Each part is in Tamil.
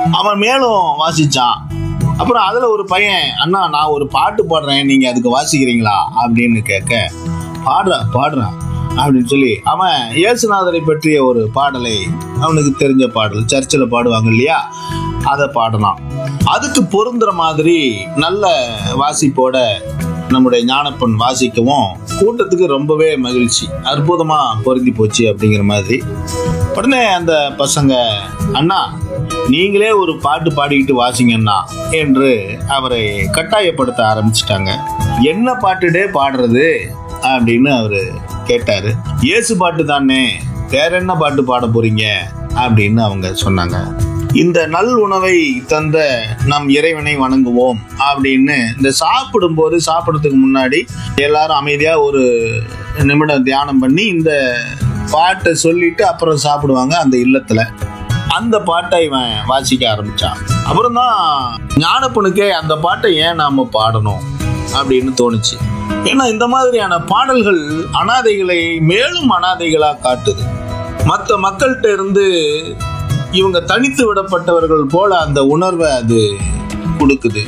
அவன் மேலும் வாசிச்சான் அப்புறம் அதுல ஒரு பையன் அண்ணா நான் ஒரு பாட்டு பாடுறேன் நீங்க அதுக்கு வாசிக்கிறீங்களா அப்படின்னு கேட்க பாடுறா பாடுறா அப்படின்னு சொல்லி அவன் இயேசுநாதரை பற்றிய ஒரு பாடலை அவனுக்கு தெரிஞ்ச பாடல் சர்ச்சில் பாடுவாங்க இல்லையா அதை பாடலாம் அதுக்கு பொருந்துற மாதிரி நல்ல வாசிப்போட நம்முடைய ஞானப்பன் வாசிக்கவும் கூட்டத்துக்கு ரொம்பவே மகிழ்ச்சி அற்புதமா பொருந்தி போச்சு அப்படிங்கிற மாதிரி உடனே அந்த பசங்க அண்ணா நீங்களே ஒரு பாட்டு பாடிக்கிட்டு வாசிங்கண்ணா என்று அவரை கட்டாயப்படுத்த ஆரம்பிச்சிட்டாங்க என்ன பாட்டுடே பாடுறது அப்படின்னு அவரு கேட்டாரு இயேசு பாட்டு தானே வேற என்ன பாட்டு பாட போறீங்க அப்படின்னு அவங்க சொன்னாங்க இந்த நல் உணவை தந்த நம் இறைவனை வணங்குவோம் அப்படின்னு இந்த சாப்பிடும்போது சாப்பிட்றதுக்கு முன்னாடி எல்லாரும் அமைதியா ஒரு நிமிடம் தியானம் பண்ணி இந்த பாட்டை சொல்லிட்டு அப்புறம் சாப்பிடுவாங்க அந்த இல்லத்துல அந்த பாட்டை இவன் வாசிக்க ஆரம்பிச்சான் அப்புறம் தான் ஞானப்பனுக்கே அந்த பாட்டை ஏன் நாம பாடணும் அப்படின்னு தோணுச்சு ஏன்னா இந்த மாதிரியான பாடல்கள் அனாதைகளை மேலும் அனாதைகளா காட்டுது மற்ற மக்கள்கிட்ட இருந்து இவங்க தனித்து விடப்பட்டவர்கள் போல அந்த உணர்வை அது கொடுக்குது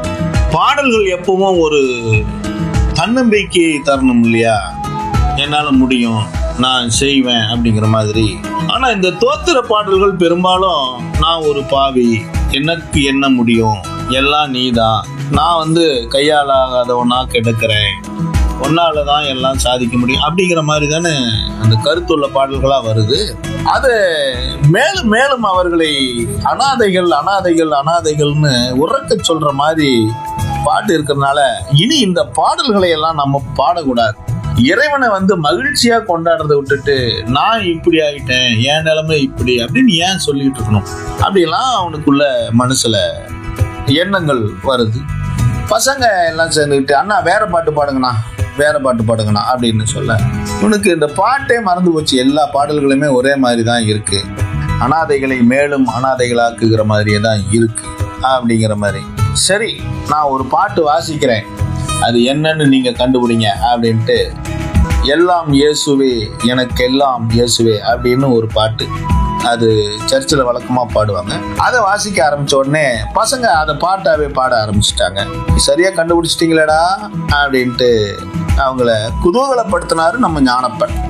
பாடல்கள் எப்பவும் ஒரு தன்னம்பிக்கை தரணும் இல்லையா என்னால முடியும் நான் செய்வேன் அப்படிங்கிற மாதிரி ஆனா இந்த தோத்திர பாடல்கள் பெரும்பாலும் நான் ஒரு பாவி எனக்கு என்ன முடியும் எல்லாம் நீதான் நான் வந்து கையாலாகாதவனா கிடக்கிறேன் ஒன்னால தான் எல்லாம் சாதிக்க முடியும் அப்படிங்கிற மாதிரி தானே அந்த கருத்துள்ள பாடல்களா வருது அது மேலும் மேலும் அவர்களை அனாதைகள் அனாதைகள் அனாதைகள்னு உறக்க சொல்ற மாதிரி பாட்டு இருக்கிறதுனால இனி இந்த பாடல்களை எல்லாம் நம்ம பாடக்கூடாது இறைவனை வந்து மகிழ்ச்சியா கொண்டாடுறதை விட்டுட்டு நான் இப்படி ஆயிட்டேன் என் நிலைமை இப்படி அப்படின்னு ஏன் சொல்லிட்டு இருக்கணும் அப்படிலாம் அவனுக்குள்ள மனசுல எண்ணங்கள் வருது பசங்க எல்லாம் சேர்ந்துக்கிட்டு அண்ணா வேற பாட்டு பாடுங்கண்ணா வேற பாட்டு பாடுங்கண்ணா அப்படின்னு சொல்ல இவனுக்கு இந்த பாட்டே மறந்து போச்சு எல்லா பாடல்களுமே ஒரே மாதிரி தான் இருக்கு அனாதைகளை மேலும் அனாதைகளாக்குகிற மாதிரியே தான் இருக்கு அப்படிங்கிற மாதிரி சரி நான் ஒரு பாட்டு வாசிக்கிறேன் அது என்னன்னு நீங்க கண்டுபிடிங்க அப்படின்ட்டு எல்லாம் இயேசுவே எனக்கு எல்லாம் இயேசுவே அப்படின்னு ஒரு பாட்டு அது சர்ச்சில் வழக்கமாக பாடுவாங்க அதை வாசிக்க ஆரம்பிச்ச உடனே பசங்க அதை பாட்டாவே பாட ஆரம்பிச்சிட்டாங்க சரியா கண்டுபிடிச்சிட்டீங்களேடா அப்படின்ட்டு அவங்கள குதூகலப்படுத்தினாரு நம்ம ஞானப்பன்